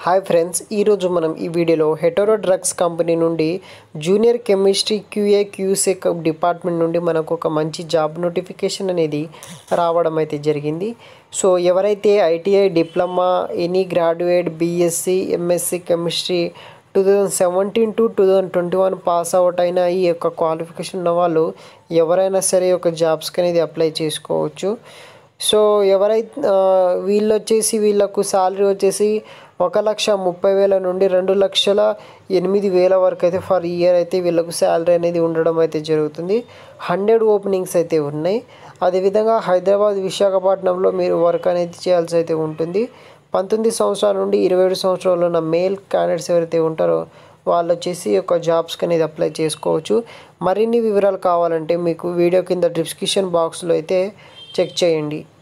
hi friends ఈరోజు మనం ఈ వీడియోలో హెటరో డ్రగ్స్ కంపెనీ నుండి జూనియర్ కెమిస్ట్రీ క్యూఏ క్యూసెక్ డిపార్ట్మెంట్ నుండి మనకు ఒక మంచి జాబ్ నోటిఫికేషన్ అనేది రావడం అయితే జరిగింది సో ఎవరైతే ITI diploma any graduate BSc MSc chemistry two thousand seventeen to two thousand twenty one pass out అయిన ఈ యొక్క క్వాలిఫికేషన్ ఉన్న వాళ్ళు ఎవరైనా సరే ఒక జాబ్స్కి అనేది అప్లై చేసుకోవచ్చు సో ఎవరైతే వీళ్ళు వచ్చేసి వీళ్ళకు శాలరీ వచ్చేసి ఒక లక్ష ముప్పై వేల నుండి రెండు లక్షల ఎనిమిది వేల వరకు అయితే ఫర్ ఇయర్ అయితే వీళ్ళకు శాలరీ అనేది ఉండడం అయితే జరుగుతుంది హండ్రెడ్ ఓపెనింగ్స్ అయితే ఉన్నాయి అదేవిధంగా హైదరాబాద్ విశాఖపట్నంలో మీరు వర్క్ అనేది చేయాల్సి అయితే ఉంటుంది పంతొమ్మిది సంవత్సరాల నుండి ఇరవై ఏడు సంవత్సరాలు ఉన్న మేల్ క్యాండిడేట్స్ ఎవరైతే ఉంటారో వాళ్ళు వచ్చేసి ఒక జాబ్స్కి అనేది అప్లై చేసుకోవచ్చు మరిన్ని వివరాలు కావాలంటే మీకు వీడియో కింద డిస్క్రిప్షన్ బాక్స్లో అయితే చెక్ చేయండి